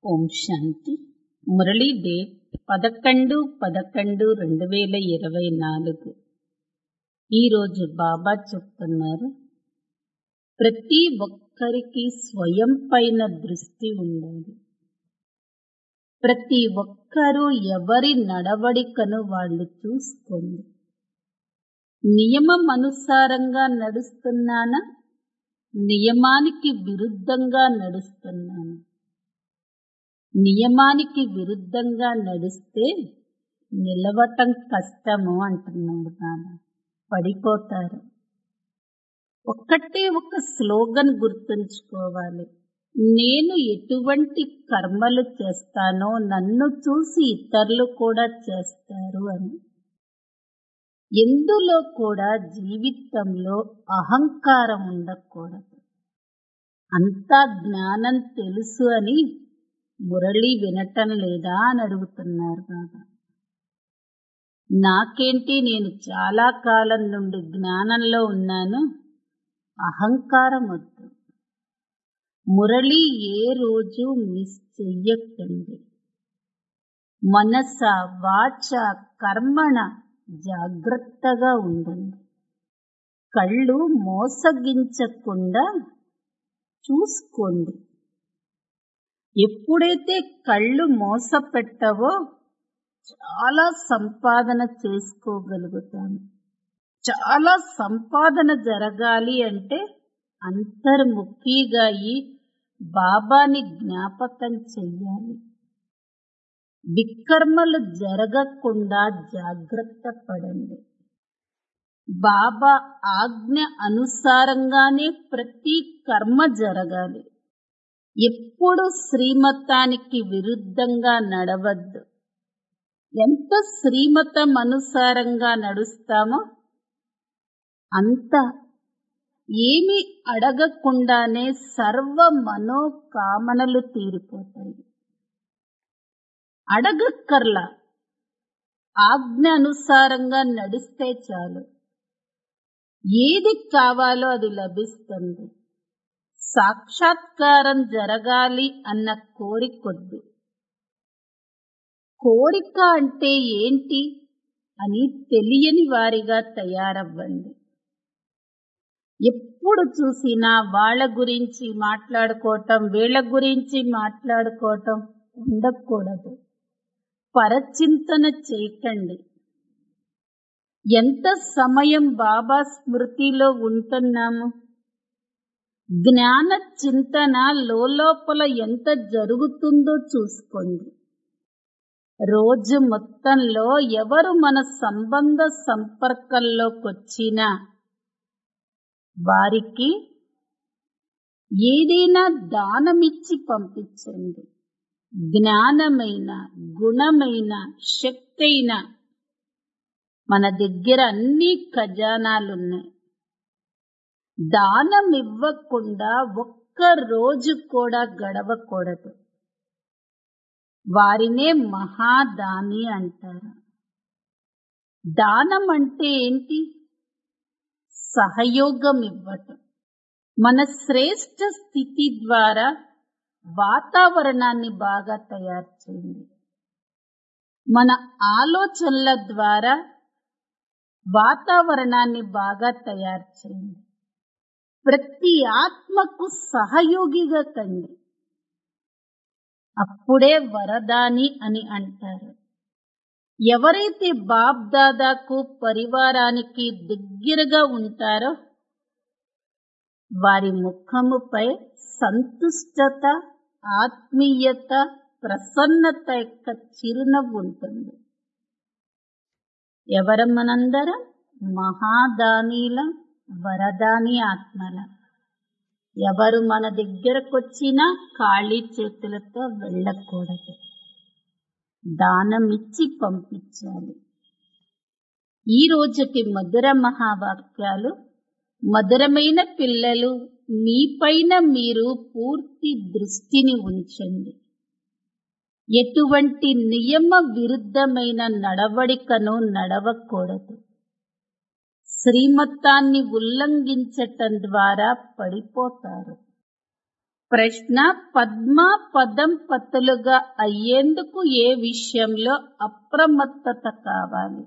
ఓం శాంతి Murali date పదకొండు పదకొండు రెండు వేల ఇరవై నాలుగు ఈరోజు బాబా చెప్తున్నారు ప్రతి ఒక్కరికి స్వయం పైన దృష్టి ఉండాలి ప్రతి ఒక్కరూ ఎవరి నడవడికను వాళ్ళు చూసుకోండి నియమం అనుసారంగా నడుస్తున్నానా నియమానికి విరుద్ధంగా నడుస్తున్నాను నియమానికి విరుద్ధంగా నడిస్తే నిలవటం కష్టము అంటున్నాడు బాబా పడిపోతారు ఒక్కటే ఒక స్లోగన్ గుర్తుంచుకోవాలి నేను ఎటువంటి కర్మలు చేస్తానో నన్ను చూసి ఇతరులు కూడా చేస్తారు అని ఎందులో కూడా జీవితంలో అహంకారం ఉండకూడదు అంతా జ్ఞానం తెలుసు అని మురళి వినటం లేదా అని అడుగుతున్నారు బాబా నాకేంటి నేను చాలా కాలం నుండి జ్ఞానంలో ఉన్నాను అహంకారం వద్దు మురళి ఏ రోజు మిస్ చెయ్యకండి మనస వాచ కర్మణ జాగ్రత్తగా ఉండండి కళ్ళు మోసగించకుండా చూసుకోండి ఎప్పుడైతే కళ్ళు మోసపెట్టవో చాలా సంపాదన చేసుకోగలుగుతాము చాలా సంపాదన జరగాలి అంటే అంతర్ముఖిగా ఈ బాబాని జ్ఞాపకం చెయ్యాలి వికర్మలు జరగకుండా జాగ్రత్త పడండి బాబా ఆజ్ఞ అనుసారంగానే ప్రతి కర్మ జరగాలి ఎప్పుడు శ్రీమతానికి విరుద్ధంగా నడవద్దు ఎంత శ్రీమతం అనుసారంగా నడుస్తామో అంత ఏమి అడగకుండానే సర్వ మనోకామనలు తీరిపోతాయి అడగక్కర్లా ఆజ్ఞ అనుసారంగా నడిస్తే చాలు ఏది కావాలో అది లభిస్తుంది సాక్షాత్కారం జరగాలి అన్న కోరికొద్దు కోరిక అంటే ఏంటి అని తెలియని వారిగా తయారవ్వండి ఎప్పుడు చూసినా వాళ్ళ గురించి మాట్లాడుకోవటం వీళ్ళ గురించి మాట్లాడుకోవటం ఉండకూడదు పరచింతన చేయకండి ఎంత సమయం బాబా స్మృతిలో ఉంటున్నాము జ్ఞాన చింతన లోపల ఎంత జరుగుతుందో చూసుకోండి రోజు మొత్తంలో ఎవరు మన సంబంధ సంపర్కంలోకొచ్చినా వారికి ఏదైనా దానమిచ్చి పంపించండి జ్ఞానమైన గుణమైన శక్తైన మన దగ్గర అన్ని ఖజానాలున్నాయి దానం ఇవ్వకుండా ఒక్క రోజు కూడా గడవకూడదు వారినే మహాదాని అంటారు దానం అంటే ఏంటి సహయోగం ఇవ్వటం మన శ్రేష్ట స్థితి ద్వారా వాతావరణాన్ని బాగా తయారు చేయండి మన ఆలోచనల ద్వారా వాతావరణాన్ని బాగా తయారు చేయండి ప్రతి ఆత్మకు సహయోగిగా కండి అప్పుడే వరదాని అని అంటారు ఎవరైతే బాబ్ దాదాకు పరివారానికి దగ్గరగా ఉంటారో వారి ముఖముపై సంతుష్టత ఆత్మీయత ప్రసన్నత యొక్క చిరునవ్వు ఉంటుంది ఎవరం మనందరం మహాదానీల వరదాని ఆత్మల ఎవరు మన దగ్గరకొచ్చినా ఖాళీ చేతులతో వెళ్ళకూడదు దానం ఇచ్చి పంపించాలి ఈ రోజుకి మధుర మహావాక్యాలు మధురమైన పిల్లలు మీపైన మీరు పూర్తి దృష్టిని ఉంచండి ఎటువంటి నియమ విరుద్ధమైన నడవడికను నడవకూడదు శ్రీమతాన్ని ఉల్లంఘించటం ద్వారా పడిపోతారు ప్రశ్న పద్మ పదం పతులుగా అయ్యేందుకు ఏ విషయంలో అప్రమత్తత కావాలి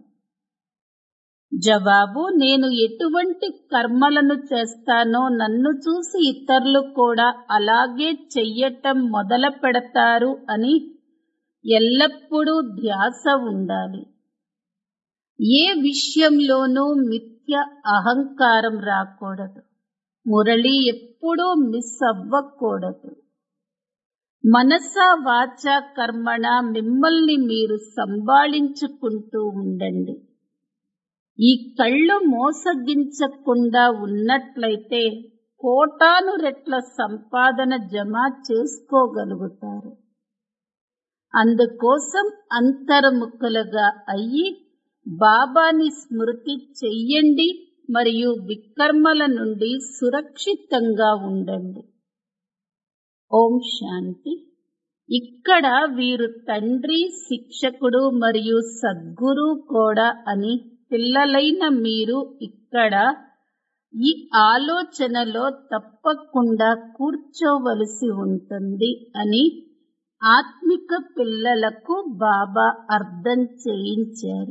జవాబు నేను ఎటువంటి కర్మలను చేస్తానో నన్ను చూసి ఇతరులు కూడా అలాగే చెయ్యటం మొదలు పెడతారు అని ఎల్లప్పుడూ ధ్యాస ఉండాలి ఏ విషయంలోనూ మిథ్య అహంకారం రాకూడదు మురళి ఎప్పుడూ మిస్ అవ్వకూడదు మనస వాచ కర్మణ మిమ్మల్ని మీరు సంభాళించుకుంటూ ఉండండి ఈ కళ్ళు మోసగించకుండా ఉన్నట్లయితే కోటాను రెట్ల సంపాదన జమ చేసుకోగలుగుతారు అందుకోసం అంతర్ముఖులుగా అయ్యి బాబాని స్మృతి చెయ్యండి మరియు వికర్మల నుండి సురక్షితంగా ఉండండి ఓం శాంతి ఇక్కడ వీరు తండ్రి శిక్షకుడు మరియు సద్గురు కూడా అని పిల్లలైన మీరు ఇక్కడ ఈ ఆలోచనలో తప్పకుండా కూర్చోవలసి ఉంటుంది అని ఆత్మిక పిల్లలకు బాబా అర్థం చేయించారు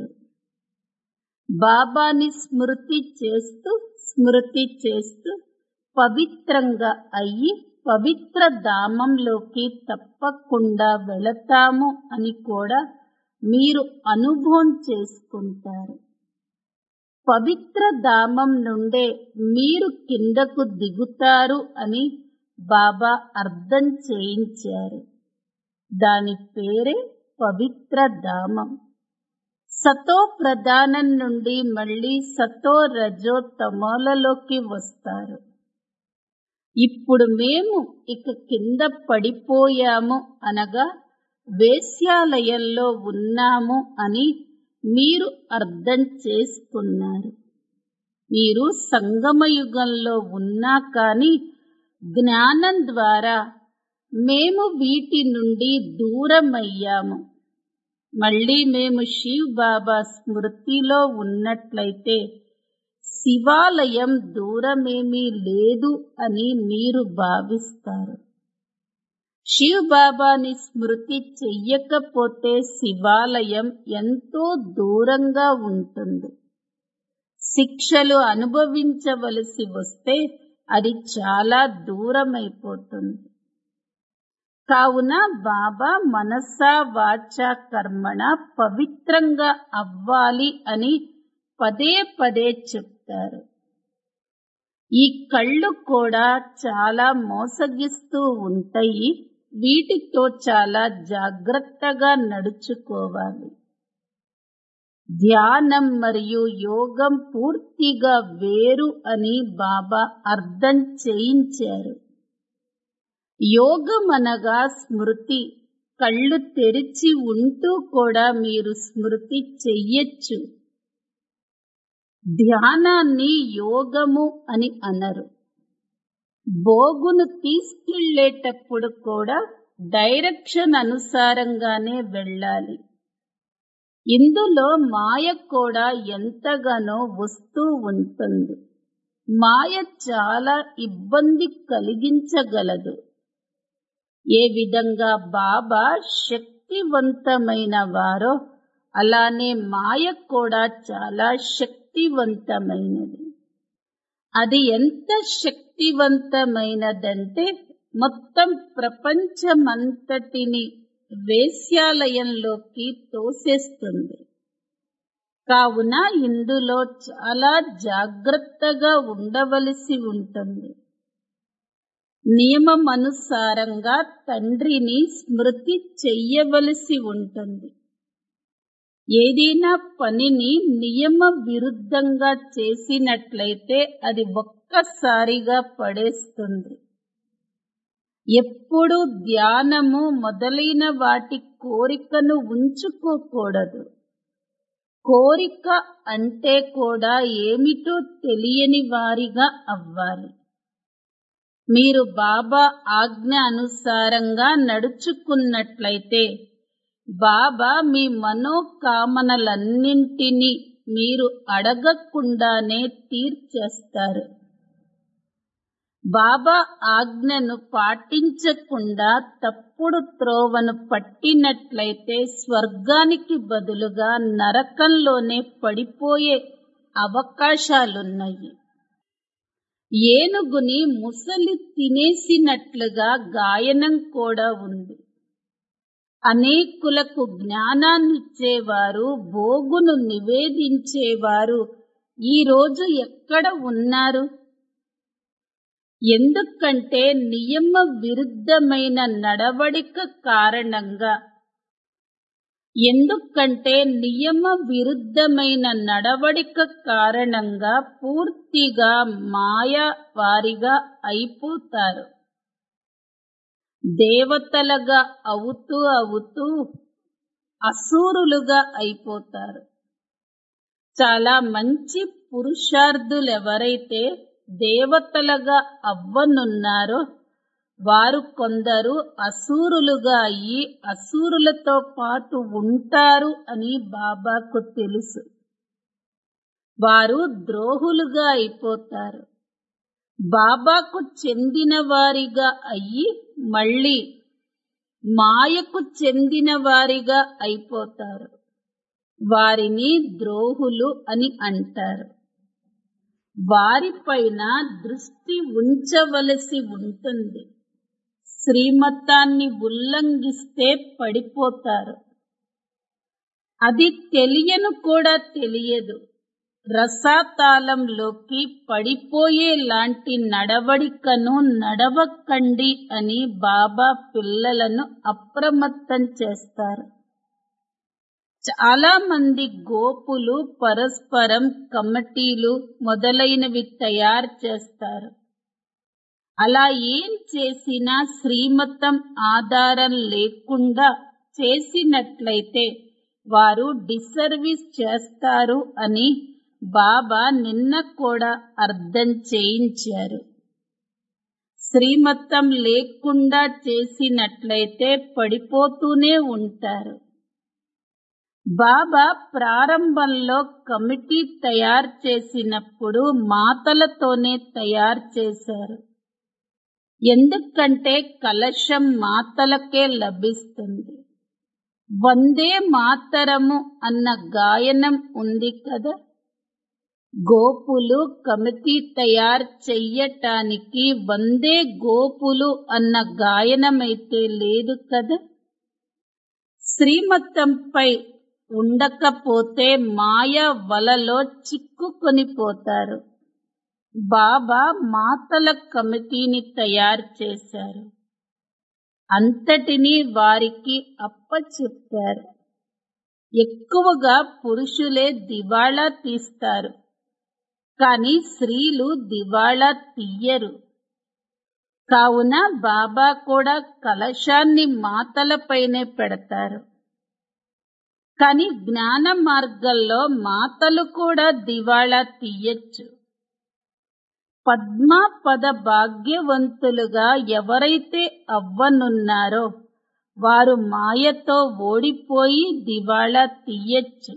బాబాని స్మృతి చేస్తూ స్మృతి చేస్తూ పవిత్రంగా అయ్యి పవిత్ర ధామంలోకి తప్పకుండా వెళతాము అని కూడా మీరు అనుభవం చేసుకుంటారు పవిత్ర ధామం నుండే మీరు కిందకు దిగుతారు అని బాబా అర్థం చేయించారు దాని పేరే పవిత్ర ధామం సతో ప్రధానం నుండి మళ్ళీ సతో రజో తమోలలోకి వస్తారు ఇప్పుడు మేము ఇక కింద పడిపోయాము అనగా వేశ్యాలయంలో ఉన్నాము అని మీరు అర్థం చేసుకున్నారు మీరు సంగమయుగంలో ఉన్నా కానీ జ్ఞానం ద్వారా మేము వీటి నుండి దూరమయ్యాము మళ్ళీ మేము శివ్ బాబా స్మృతిలో ఉన్నట్లయితే శివాలయం దూరమేమీ లేదు అని మీరు భావిస్తారు శివ్ బాబాని స్మృతి చెయ్యకపోతే శివాలయం ఎంతో దూరంగా ఉంటుంది శిక్షలు అనుభవించవలసి వస్తే అది చాలా దూరమైపోతుంది కావున బాబా మనస వాచ కర్మణ పవిత్రంగా అవ్వాలి అని పదే పదే చెప్తారు ఈ కళ్ళు కూడా చాలా మోసగిస్తూ ఉంటాయి వీటితో చాలా జాగ్రత్తగా నడుచుకోవాలి ధ్యానం మరియు యోగం పూర్తిగా వేరు అని బాబా అర్థం చేయించారు యోగం అనగా స్మృతి కళ్ళు తెరిచి ఉంటూ కూడా మీరు స్మృతి చెయ్యొచ్చు ధ్యానాన్ని యోగము అని అనరు బోగును తీసుకెళ్లేటప్పుడు కూడా డైరెక్షన్ అనుసారంగానే వెళ్ళాలి ఇందులో మాయ కూడా ఎంతగానో వస్తూ ఉంటుంది మాయ చాలా ఇబ్బంది కలిగించగలదు ఏ విధంగా బాబా శక్తివంతమైన వారో అలానే మాయ కూడా చాలా శక్తివంతమైనది అది ఎంత శక్తివంతమైనదంటే మొత్తం ప్రపంచమంతటిని వేశ్యాలయంలోకి తోసేస్తుంది కావున ఇందులో చాలా జాగ్రత్తగా ఉండవలసి ఉంటుంది నియమమనుసారంగా తండ్రిని స్మృతి చెయ్యవలసి ఉంటుంది ఏదైనా పనిని నియమ విరుద్ధంగా చేసినట్లయితే అది ఒక్కసారిగా పడేస్తుంది ఎప్పుడు ధ్యానము మొదలైన వాటి కోరికను ఉంచుకోకూడదు కోరిక అంటే కూడా ఏమిటో తెలియని వారిగా అవ్వాలి మీరు బాబా ఆజ్ఞ అనుసారంగా నడుచుకున్నట్లయితే బాబా మీ మనోకామనలన్నింటినీ మీరు అడగకుండానే తీర్చేస్తారు బాబా ఆజ్ఞను పాటించకుండా తప్పుడు త్రోవను పట్టినట్లయితే స్వర్గానికి బదులుగా నరకంలోనే పడిపోయే అవకాశాలున్నాయి ఏనుగుని ముసలి తినేసినట్లుగా గాయనం కూడా ఉంది అనేకులకు జ్ఞానాన్నిచ్చేవారు భోగును నివేదించేవారు ఈ రోజు ఎక్కడ ఉన్నారు ఎందుకంటే నియమ విరుద్ధమైన నడవడిక కారణంగా ఎందుకంటే నియమ విరుద్ధమైన నడవడిక కారణంగా పూర్తిగా మాయవారిగా అయిపోతారు దేవతలుగా అవుతూ అవుతూ అసూరులుగా అయిపోతారు చాలా మంచి పురుషార్థులెవరైతే దేవతలుగా అవ్వనున్నారో వారు కొందరు అసూరులుగా అయ్యి అసూరులతో పాటు ఉంటారు అని బాబాకు తెలుసు వారు ద్రోహులుగా అయిపోతారు బాబాకు చెందిన వారిగా అయ్యి మళ్ళీ మాయకు చెందిన వారిగా అయిపోతారు వారిని ద్రోహులు అని అంటారు వారిపైన దృష్టి ఉంచవలసి ఉంటుంది శ్రీమతాన్ని ఉల్లంఘిస్తే పడిపోతారు అది తెలియను కూడా తెలియదు రసాతాళంలోకి పడిపోయే లాంటి నడవడికను నడవకండి అని బాబా పిల్లలను అప్రమత్తం చేస్తారు చాలా మంది గోపులు పరస్పరం కమిటీలు మొదలైనవి తయారు చేస్తారు అలా ఏం చేసినా శ్రీమతం ఆధారం లేకుండా చేసినట్లయితే వారు డిసర్వీస్ చేస్తారు అని బాబా నిన్న కూడా అర్థం చేయించారు శ్రీమతం లేకుండా చేసినట్లయితే పడిపోతూనే ఉంటారు బాబా ప్రారంభంలో కమిటీ తయారు చేసినప్పుడు మాతలతోనే తయారు చేశారు ఎందుకంటే కలశం మాతలకే లభిస్తుంది వందే మాతరము అన్న గాయనం ఉంది కదా గోపులు కమిటీ తయారు చెయ్యటానికి వందే గోపులు అన్న గాయనమైతే లేదు కదా శ్రీమతంపై ఉండకపోతే మాయ వలలో చిక్కుకొని పోతారు బాబా మాతల కమిటీని తయారు చేశారు అంతటినీ వారికి అప్పచెప్పారు ఎక్కువగా పురుషులే దివాళా తీస్తారు కానీ స్త్రీలు దివాళా తీయరు కావున బాబా కూడా కలశాన్ని మాతలపైనే పెడతారు కానీ జ్ఞాన మార్గంలో మాతలు కూడా దివాళా తీయచ్చు పద్మాపద భాగ్యవంతులుగా ఎవరైతే అవ్వనున్నారో వారు మాయతో ఓడిపోయి దివాళా తీయచ్చు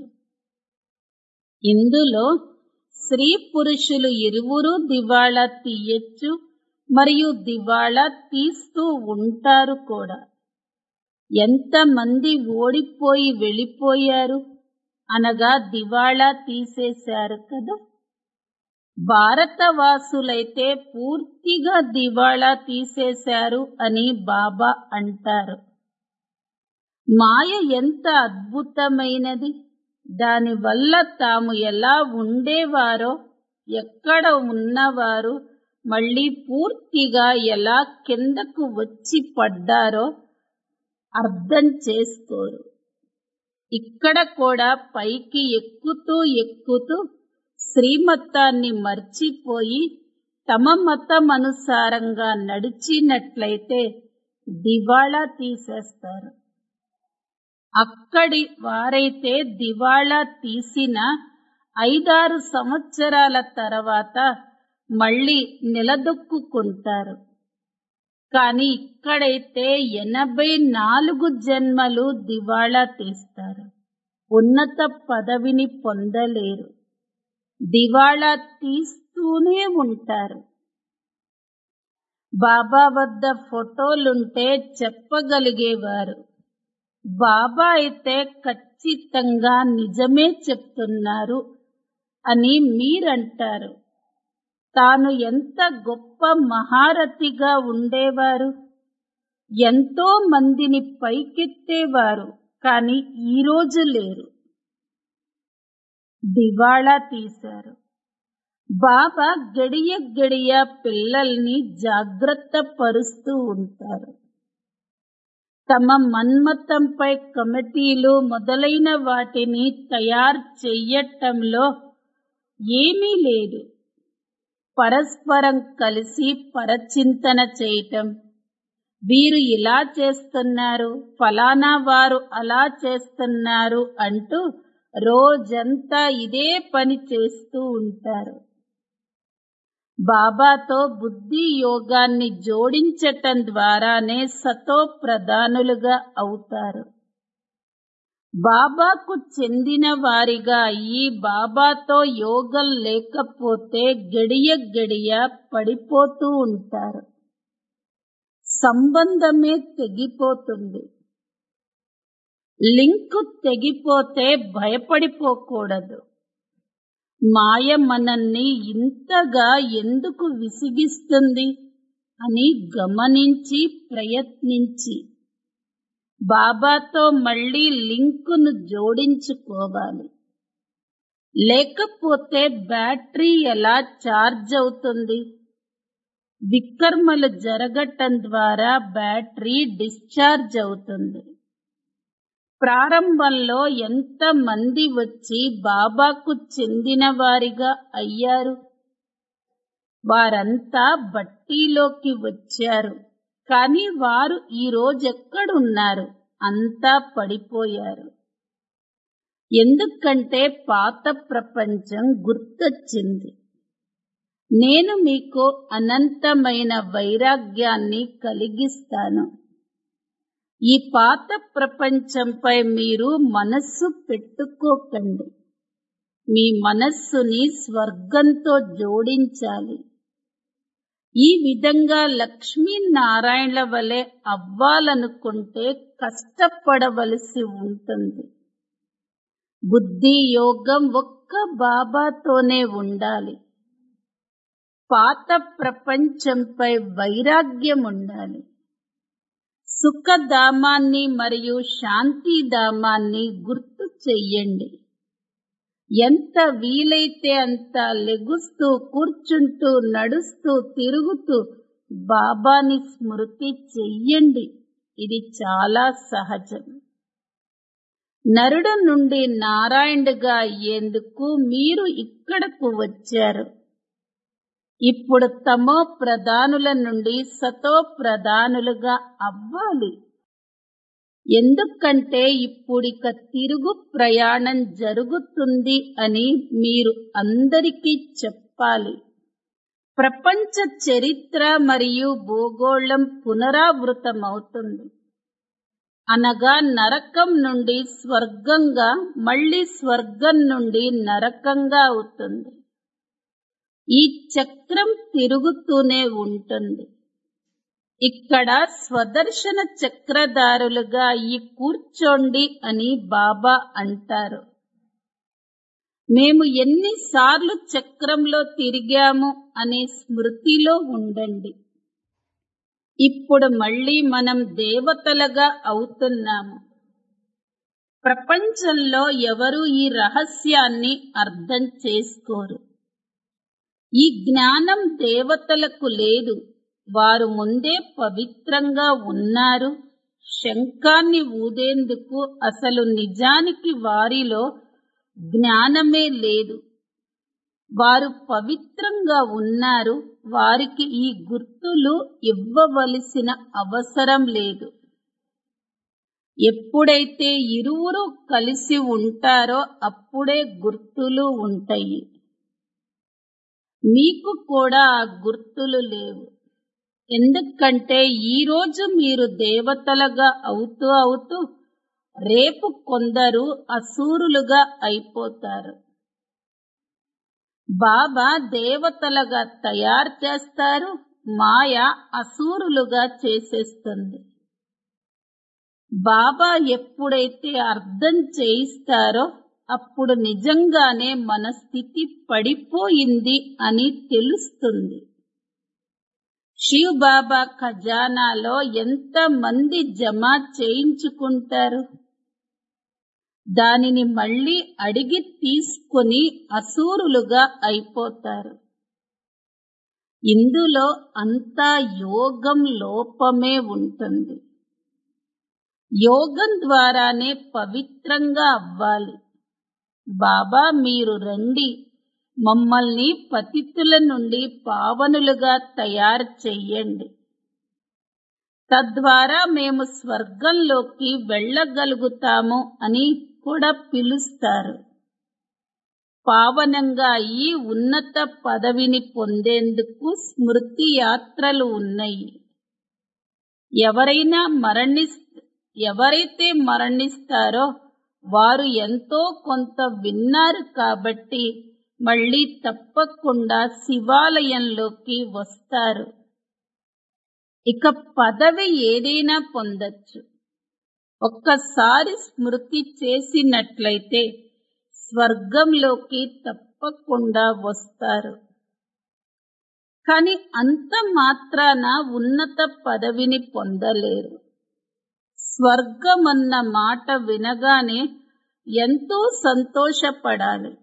ఇందులో స్త్రీ పురుషులు ఇరువురు దివాళా తీయచ్చు మరియు దివాళా తీస్తూ ఉంటారు కూడా ఎంతమంది ఓడిపోయి వెళ్ళిపోయారు అనగా దివాళా తీసేశారు కదా భారతవాసులైతే పూర్తిగా దివాళా తీసేశారు అని బాబా అంటారు మాయ ఎంత అద్భుతమైనది దానివల్ల తాము ఎలా ఉండేవారో ఎక్కడ ఉన్నవారు మళ్ళీ పూర్తిగా ఎలా కిందకు వచ్చి పడ్డారో అర్థం చేసుకోరు ఇక్కడ కూడా పైకి ఎక్కుతూ ఎక్కుతూ శ్రీమతాన్ని మర్చిపోయి తమ మతమనుసారంగా నడిచినట్లయితే దివాళా తీసేస్తారు అక్కడి వారైతే దివాళా తీసిన ఐదారు సంవత్సరాల తర్వాత మళ్ళీ నిలదొక్కుంటారు కానీ ఇక్కడైతే ఎనభై నాలుగు జన్మలు దివాళా తీస్తారు ఉన్నత పదవిని పొందలేరు దివాళా తీస్తూనే ఉంటారు బాబా వద్ద ఫోటోలుంటే చెప్పగలిగేవారు బాబా అయితే ఖచ్చితంగా నిజమే చెప్తున్నారు అని మీరంటారు తాను ఎంత గొప్ప మహారథిగా ఉండేవారు ఎంతో మందిని పైకెత్తేవారు కాని ఈరోజు లేరు దివాళా తీశారు బాబా గడియ గడియ పిల్లల్ని జాగ్రత్త పరుస్తూ ఉంటారు తమ మన్మతంపై కమిటీలు మొదలైన వాటిని తయారు చెయ్యటంలో ఏమీ లేదు పరస్పరం కలిసి పరచింతన చేయటం వీరు ఇలా చేస్తున్నారు ఫలానా వారు అలా చేస్తున్నారు అంటూ రోజంతా ఇదే పని చేస్తూ ఉంటారు బాబాతో బుద్ధి యోగాన్ని జోడించటం ద్వారానే సతో ప్రధానులుగా అవుతారు బాబాకు చెందిన వారిగా అయ్యి బాబాతో యోగం లేకపోతే గడియ గడియ పడిపోతూ ఉంటారు సంబంధమే తెగిపోతుంది లింకు తెగిపోతే భయపడిపోకూడదు మాయ మనల్ని ఇంతగా ఎందుకు విసిగిస్తుంది అని గమనించి ప్రయత్నించి బాబాతో మళ్ళీ లింకును జోడించుకోవాలి లేకపోతే బ్యాటరీ ఎలా ఛార్జ్ అవుతుంది వికర్మలు జరగటం ద్వారా బ్యాటరీ డిశ్చార్జ్ అవుతుంది ప్రారంభంలో ఎంత మంది వచ్చి బాబాకు చెందిన వారిగా అయ్యారు వారంతా బట్టీలోకి వచ్చారు కాని వారు ఈ రోజెక్కడున్నారు అంతా పడిపోయారు ఎందుకంటే పాత ప్రపంచం గుర్తొచ్చింది నేను మీకు అనంతమైన వైరాగ్యాన్ని కలిగిస్తాను ఈ పాత ప్రపంచంపై మీరు మనస్సు పెట్టుకోకండి మీ మనస్సుని స్వర్గంతో జోడించాలి ఈ విధంగా లక్ష్మీనారాయణల వలె అవ్వాలనుకుంటే కష్టపడవలసి ఉంటుంది బుద్ధి యోగం ఒక్క బాబాతోనే ఉండాలి పాత ప్రపంచంపై వైరాగ్యం ఉండాలి సుఖధామాన్ని మరియు శాంతిధామాన్ని గుర్తు చెయ్యండి ఎంత వీలైతే అంత లెగుస్తూ కూర్చుంటూ నడుస్తూ తిరుగుతూ బాబాని స్మృతి చెయ్యండి ఇది చాలా సహజం నరుడు నుండి నారాయణుడిగా అయ్యేందుకు మీరు ఇక్కడకు వచ్చారు ఇప్పుడు తమో ప్రధానుల నుండి సతో ప్రధానులుగా అవ్వాలి ఎందుకంటే ఇప్పుడిక తిరుగు ప్రయాణం జరుగుతుంది అని మీరు అందరికీ చెప్పాలి ప్రపంచ చరిత్ర మరియు భూగోళం పునరావృతమవుతుంది అనగా నరకం నుండి స్వర్గంగా మళ్ళీ స్వర్గం నుండి నరకంగా అవుతుంది ఈ చక్రం తిరుగుతూనే ఉంటుంది ఇక్కడ స్వదర్శన చక్రధారులుగా ఈ కూర్చోండి అని బాబా అంటారు మేము ఎన్నిసార్లు చక్రంలో తిరిగాము అనే స్మృతిలో ఉండండి ఇప్పుడు మళ్ళీ మనం దేవతలుగా అవుతున్నాము ప్రపంచంలో ఎవరు ఈ రహస్యాన్ని అర్థం చేసుకోరు ఈ జ్ఞానం దేవతలకు లేదు వారు ముందే పవిత్రంగా ఉన్నారు శంఖాన్ని ఊదేందుకు అసలు నిజానికి వారిలో జ్ఞానమే లేదు వారు పవిత్రంగా ఉన్నారు వారికి ఈ గుర్తులు ఇవ్వవలసిన అవసరం లేదు ఎప్పుడైతే ఇరువురు కలిసి ఉంటారో అప్పుడే గుర్తులు ఉంటాయి మీకు కూడా ఆ గుర్తులు లేవు ఎందుకంటే ఈ రోజు మీరు దేవతలుగా అవుతూ అవుతూ రేపు కొందరు అసూరులుగా అయిపోతారు బాబా దేవతలుగా తయారు చేస్తారు మాయ అసూరులుగా చేసేస్తుంది బాబా ఎప్పుడైతే అర్థం చేయిస్తారో అప్పుడు నిజంగానే మన స్థితి పడిపోయింది అని తెలుస్తుంది శివ్ బాబా ఖజానాలో ఎంత మంది జమ చేయించుకుంటారు దానిని మళ్ళీ అడిగి తీసుకుని అసూరులుగా అయిపోతారు ఇందులో అంతా యోగం లోపమే ఉంటుంది యోగం ద్వారానే పవిత్రంగా అవ్వాలి బాబా మీరు రండి మమ్మల్ని పతితుల నుండి పావనులుగా తయారు చెయ్యండి తద్వారా మేము స్వర్గంలోకి వెళ్ళగలుగుతాము అని కూడా పిలుస్తారు పావనంగా అయి ఉన్నత పదవిని పొందేందుకు స్మృతి యాత్రలు ఉన్నాయి ఎవరైనా మరణిస్ ఎవరైతే మరణిస్తారో వారు ఎంతో కొంత విన్నారు కాబట్టి మళ్ళీ తప్పకుండా శివాలయంలోకి వస్తారు ఇక పదవి ఏదైనా పొందొచ్చు ఒక్కసారి స్మృతి చేసినట్లయితే స్వర్గంలోకి తప్పకుండా వస్తారు కాని అంత మాత్రాన ఉన్నత పదవిని పొందలేరు స్వర్గమన్న మాట వినగానే ఎంతో సంతోషపడాలి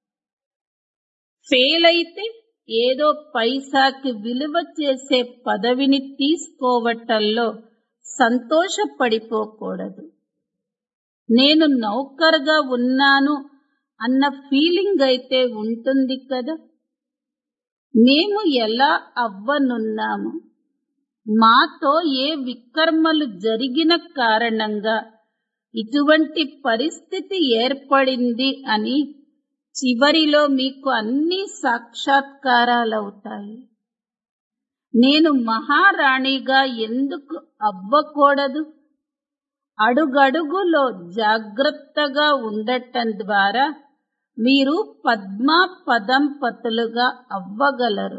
ఫెయిల్ అయితే ఏదో పైసాకి విలువ చేసే పదవిని తీసుకోవటంలో సంతోషపడిపోకూడదు నేను నౌకర్గా ఉన్నాను అన్న ఫీలింగ్ అయితే ఉంటుంది కదా మేము ఎలా అవ్వనున్నాము మాతో ఏ వికర్మలు జరిగిన కారణంగా ఇటువంటి పరిస్థితి ఏర్పడింది అని చివరిలో మీకు అన్ని సాక్షాత్కారాలవుతాయి నేను మహారాణిగా ఎందుకు అవ్వకూడదు అడుగడుగులో జాగ్రత్తగా ఉండటం ద్వారా మీరు పద్మా పదంపతులుగా అవ్వగలరు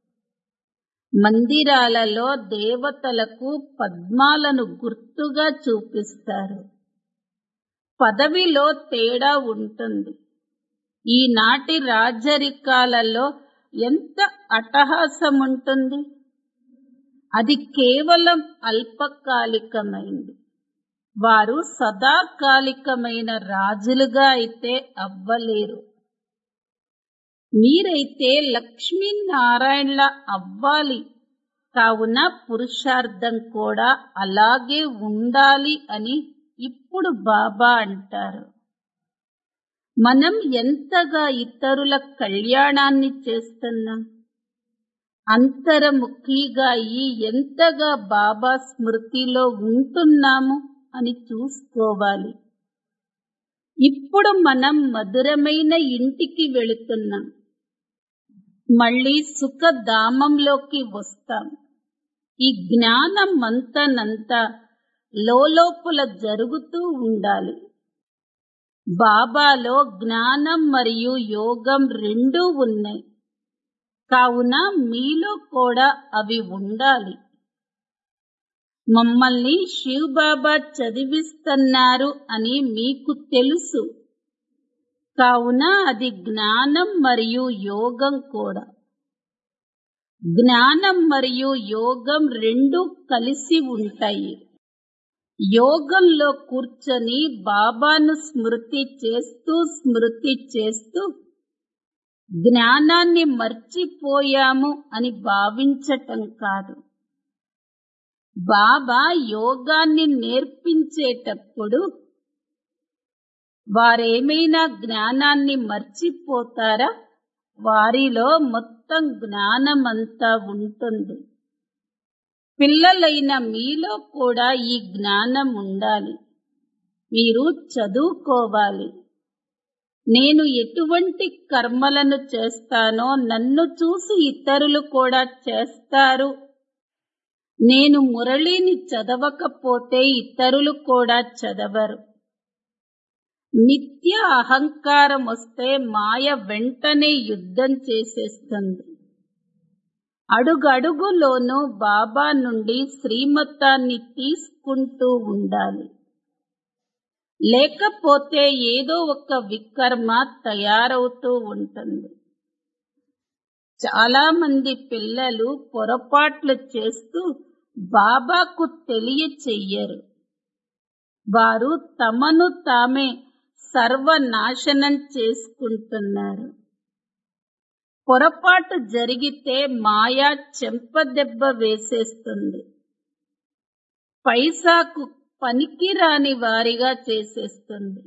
మందిరాలలో దేవతలకు పద్మాలను గుర్తుగా చూపిస్తారు పదవిలో తేడా ఉంటుంది ఈనాటి రాజరికాలలో ఎంత అట్టహాసం ఉంటుంది అది కేవలం అల్పకాలికమైంది వారు సదాకాలికమైన రాజులుగా అయితే అవ్వలేరు మీరైతే లక్ష్మీనారాయణల అవ్వాలి కావున పురుషార్థం కూడా అలాగే ఉండాలి అని ఇప్పుడు బాబా అంటారు మనం ఎంతగా ఇతరుల కళ్యాణాన్ని చేస్తున్నాం అంతరముఖిగా ఈ ఎంతగా బాబా స్మృతిలో ఉంటున్నాము అని చూసుకోవాలి ఇప్పుడు మనం మధురమైన ఇంటికి వెళుతున్నాం మళ్ళీ సుఖధామంలోకి వస్తాం ఈ జ్ఞానం అంతనంతా లోపల జరుగుతూ ఉండాలి బాబాలో జ్ఞానం మరియు యోగం రెండూ ఉన్నాయి కావున మీలో కూడా అవి ఉండాలి మమ్మల్ని శివ్ బాబా చదివిస్తున్నారు అని మీకు తెలుసు కావున అది జ్ఞానం మరియు యోగం కూడా జ్ఞానం మరియు యోగం రెండు కలిసి ఉంటాయి యోగంలో కూర్చొని బాబాను స్మృతి చేస్తూ స్మృతి చేస్తూ జ్ఞానాన్ని మర్చిపోయాము అని భావించటం కాదు బాబా యోగాన్ని నేర్పించేటప్పుడు వారేమైనా జ్ఞానాన్ని మర్చిపోతారా వారిలో మొత్తం జ్ఞానమంతా ఉంటుంది పిల్లలైన మీలో కూడా ఈ జ్ఞానం ఉండాలి మీరు చదువుకోవాలి నేను ఎటువంటి కర్మలను చేస్తానో నన్ను చూసి ఇతరులు కూడా చేస్తారు నేను మురళిని చదవకపోతే ఇతరులు కూడా చదవరు నిత్య అహంకారం వస్తే మాయ వెంటనే యుద్ధం చేసేస్తుంది అడుగడుగులోనూ బాబా నుండి శ్రీమతాన్ని తీసుకుంటూ ఉండాలి లేకపోతే ఏదో ఒక వికర్మ తయారవుతూ ఉంటుంది చాలా మంది పిల్లలు పొరపాట్లు చేస్తూ బాబాకు తెలియచెయ్యరు వారు తమను తామే సర్వనాశనం చేసుకుంటున్నారు పొరపాటు జరిగితే మాయా చెంపదెబ్బ వేసేస్తుంది పైసాకు పనికిరాని వారిగా చేసేస్తుంది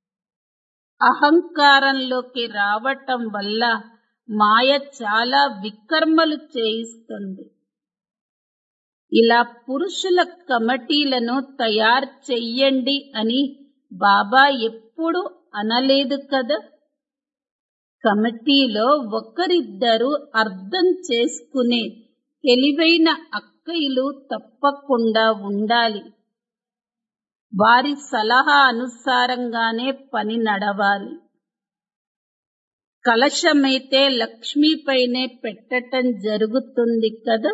అహంకారంలోకి రావటం వల్ల మాయ చాలా వికర్మలు చేయిస్తుంది ఇలా పురుషుల కమిటీలను తయారు చెయ్యండి అని బాబా ఎప్పుడు అనలేదు కదా కమిటీలో ఒకరిద్దరు అర్థం చేసుకునే తెలివైన అక్కయ్యలు తప్పకుండా ఉండాలి వారి సలహా అనుసారంగానే పని నడవాలి కలశమైతే లక్ష్మీపైనే పెట్టటం జరుగుతుంది కదా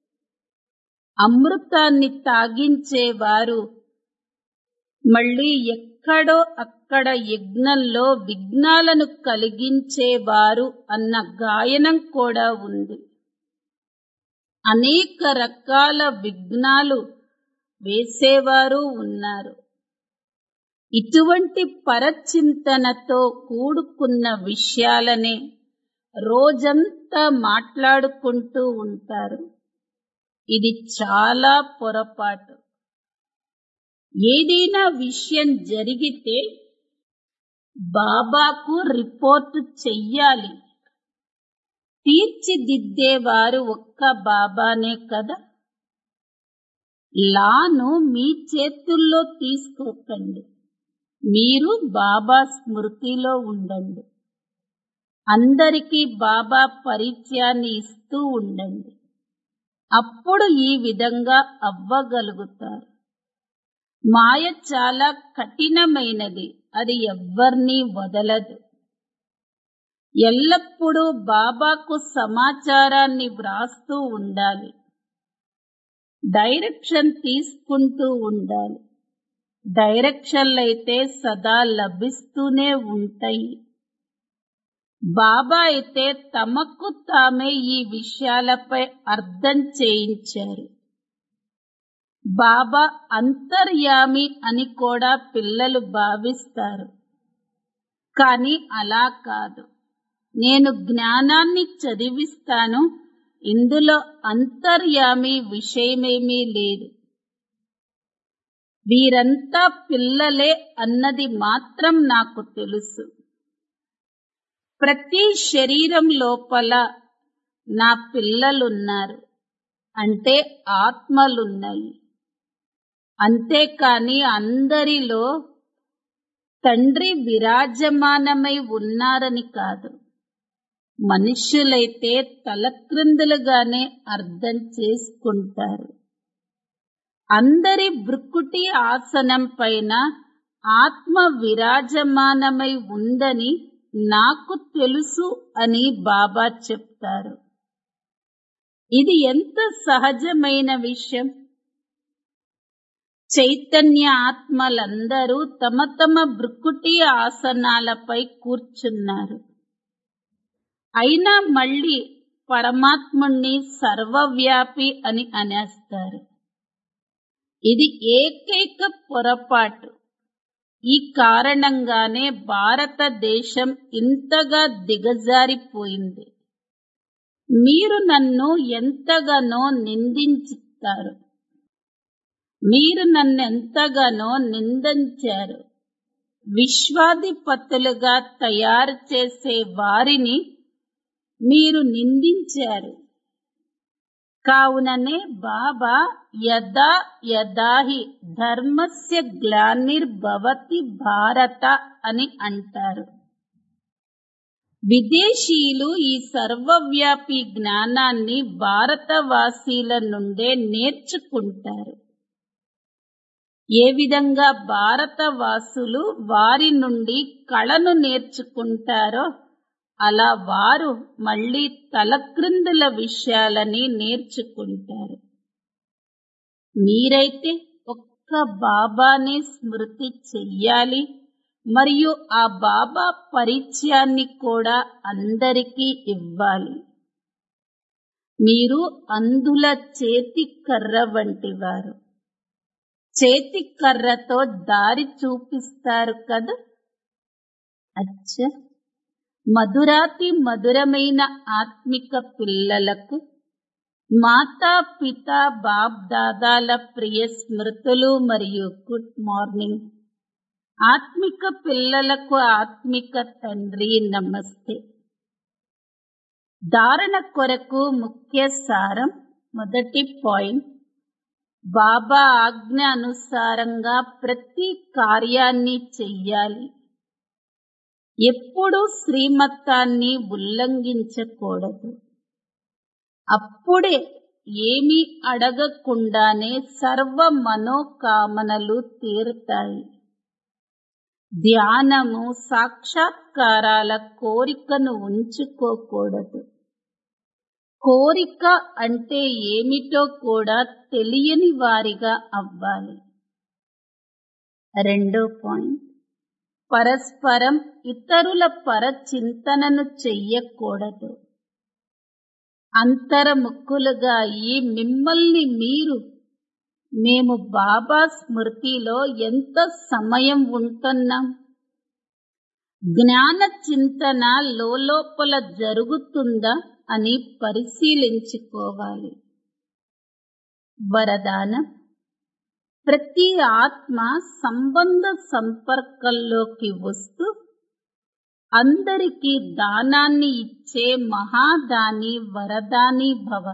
అమృతాన్ని తాగించేవారు మళ్ళీ ఎక్కడో అక్కడ యజ్ఞంలో విఘ్నాలను కలిగించేవారు అన్న గాయనం కూడా ఉంది అనేక రకాల విఘ్నాలు వేసేవారు ఉన్నారు ఇటువంటి పరచింతనతో కూడుకున్న విషయాలనే రోజంతా మాట్లాడుకుంటూ ఉంటారు ఇది చాలా పొరపాటు ఏదైనా విషయం జరిగితే బాబాకు రిపోర్టు చెయ్యాలి తీర్చిదిద్దేవారు ఒక్క బాబానే కదా లాను మీ చేతుల్లో తీసుకోకండి మీరు బాబా స్మృతిలో ఉండండి అందరికీ బాబా పరిచయాన్ని ఇస్తూ ఉండండి అప్పుడు ఈ విధంగా అవ్వగలుగుతారు మాయ చాలా కఠినమైనది అది ఎవ్వర్నీ వదలదు ఎల్లప్పుడూ బాబాకు సమాచారాన్ని వ్రాస్తూ ఉండాలి డైరెక్షన్ తీసుకుంటూ ఉండాలి డైరెక్షన్లైతే సదా లభిస్తూనే ఉంటాయి బాబా అయితే తమకు తామే ఈ విషయాలపై అర్థం చేయించారు బాబా అంతర్యామి అని కూడా పిల్లలు భావిస్తారు కానీ అలా కాదు నేను జ్ఞానాన్ని చదివిస్తాను ఇందులో అంతర్యామి విషయమేమీ లేదు వీరంతా పిల్లలే అన్నది మాత్రం నాకు తెలుసు ప్రతి శరీరం లోపల నా పిల్లలున్నారు అంటే ఆత్మలున్నాయి అంతేకాని అందరిలో తండ్రి విరాజమానమై ఉన్నారని కాదు మనుష్యులైతే తలక్రిందులుగానే అర్థం చేసుకుంటారు అందరి భృక్కుటి ఆసనం పైన ఆత్మ విరాజమానమై ఉందని నాకు తెలుసు అని బాబా చెప్తారు ఇది ఎంత సహజమైన విషయం చైతన్య ఆత్మలందరూ తమ తమ భృక్కుటి ఆసనాలపై కూర్చున్నారు అయినా మళ్ళీ పరమాత్ముణ్ణి సర్వవ్యాపి అని అనేస్తారు ఇది ఏకైక పొరపాటు ఈ కారణంగానే భారతదేశం ఇంతగా దిగజారిపోయింది మీరు నన్ను ఎంతగానో నిందించుతారు మీరు నన్ను ఎంతగానో నిందించారు విశ్వాధిపతులుగా తయారు చేసే వారిని మీరు నిందించారు కావుననే బాబా యదా యదాహి ధర్మస్య గ్లానిర్భవతి భారత అని అంటారు విదేశీయులు ఈ సర్వవ్యాపి జ్ఞానాన్ని భారతవాసీల నుండే నేర్చుకుంటారు ఏ విధంగా భారతవాసులు వారి నుండి కళను నేర్చుకుంటారో అలా వారు మళ్ళీ తలక్రిందుల విషయాలని నేర్చుకుంటారు మీరైతే ఒక్క బాబానే స్మృతి చెయ్యాలి మరియు ఆ బాబా పరిచయాన్ని కూడా అందరికీ ఇవ్వాలి మీరు అందుల చేతి కర్ర వంటి వారు చేతి కర్రతో దారి చూపిస్తారు కదా అచ్చ మధురాతి మధురమైన ఆత్మిక పిల్లలకు మాతా పిత బాప్ దాదాల ప్రియ స్మృతులు మరియు గుడ్ మార్నింగ్ ఆత్మిక పిల్లలకు ఆత్మిక తండ్రి నమస్తే ధారణ కొరకు ముఖ్య సారం మొదటి పాయింట్ బాబా ఆజ్ఞ అనుసారంగా ప్రతి కార్యాన్ని చెయ్యాలి ఎప్పుడూ శ్రీమతాన్ని ఉల్లంఘించకూడదు అప్పుడే ఏమీ అడగకుండానే సర్వ మనోకామనలు తీరుతాయి ధ్యానము సాక్షాత్కారాల కోరికను ఉంచుకోకూడదు కోరిక అంటే ఏమిటో కూడా తెలియని వారిగా అవ్వాలి రెండో పాయింట్ పరస్పరం ఇతరుల పరచింతనను చెయ్యకూడదు అంతర్ముఖులుగా అయి మిమ్మల్ని మీరు మేము బాబా స్మృతిలో ఎంత సమయం ఉంటున్నాం జ్ఞాన చింతన లోపల జరుగుతుందా అని పరిశీలించుకోవాలి వరదానం ప్రతి ఆత్మ సంబంధ సంపర్కంలోకి వస్తూ అందరికీ దానాన్ని ఇచ్చే మహాదాని వరదాని భవ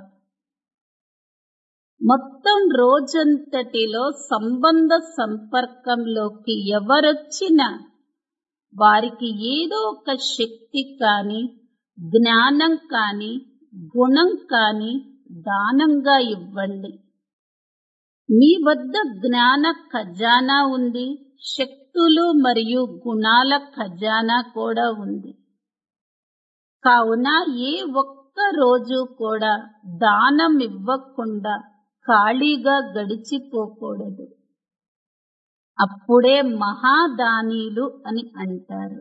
మొత్తం రోజంతటిలో సంబంధ సంపర్కంలోకి ఎవరొచ్చినా వారికి ఏదో ఒక శక్తి కాని జ్ఞానం కాని గుణం కాని దానంగా ఇవ్వండి మీ వద్ద జ్ఞాన ఖజానా ఉంది శక్తులు మరియు గుణాల ఖజానా కూడా ఉంది కావున ఏ ఒక్క రోజు కూడా దానం ఇవ్వకుండా ఖాళీగా గడిచిపోకూడదు అప్పుడే మహాదానీలు అని అంటారు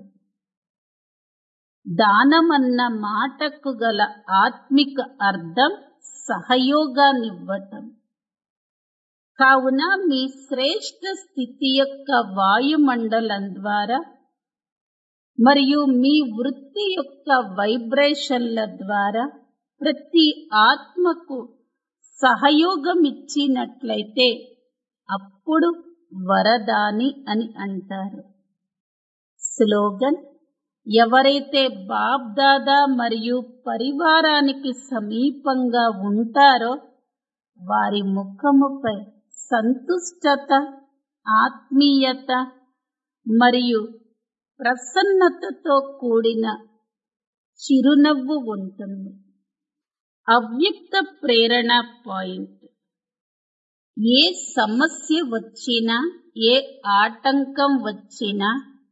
దానమన్న మాటకు గల ఆత్మిక అర్థం సహయోగాన్నివ్వటం కావున మీ శ్రేష్ట స్థితి యొక్క వాయుమండలం ద్వారా మరియు మీ వృత్తి యొక్క వైబ్రేషన్ల ద్వారా ప్రతి ఆత్మకు సహయోగం ఇచ్చినట్లయితే అప్పుడు వరదాని అని అంటారు స్లోగన్ ఎవరైతే బాప్ దాదా మరియు పరివారానికి సమీపంగా ఉంటారో వారి ముఖముపై సంతుష్టత ఆత్మీయత మరియు ప్రసన్నతతో కూడిన చిరునవ్వు ఉంటుంది అవ్యక్త ప్రేరణ పాయింట్ ఏ సమస్య వచ్చినా ఏ ఆటంకం వచ్చినా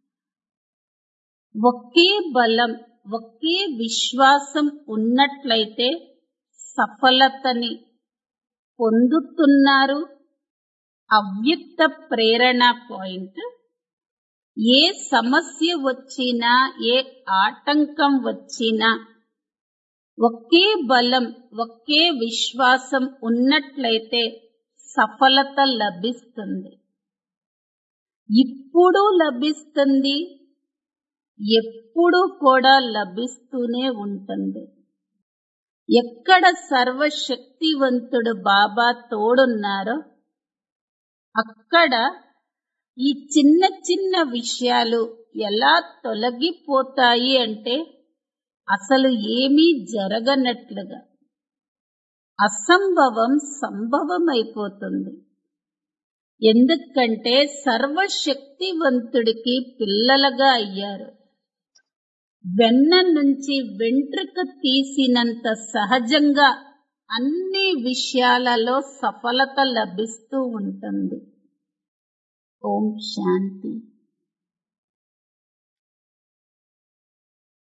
ఒకే బలం ఒకే విశ్వాసం ఉన్నట్లయితే సఫలతని పొందుతున్నారు అవ్యక్త ప్రేరణ పాయింట్ ఏ సమస్య వచ్చినా ఏ ఆటంకం వచ్చినా ఒకే బలం ఒకే విశ్వాసం ఉన్నట్లయితే సఫలత లభిస్తుంది ఇప్పుడు లభిస్తుంది ఎప్పుడు కూడా లభిస్తూనే ఉంటుంది ఎక్కడ సర్వశక్తివంతుడు బాబా తోడున్నారో అక్కడ ఈ చిన్న చిన్న విషయాలు ఎలా తొలగిపోతాయి అంటే అసలు ఏమీ జరగనట్లుగా అసంభవం సంభవమైపోతుంది ఎందుకంటే సర్వశక్తివంతుడికి పిల్లలుగా అయ్యారు వెన్న నుంచి వెంట్రుక తీసినంత సహజంగా అన్ని విషయాలలో సఫలత లభిస్తూ ఉంటుంది ఓం శాంతి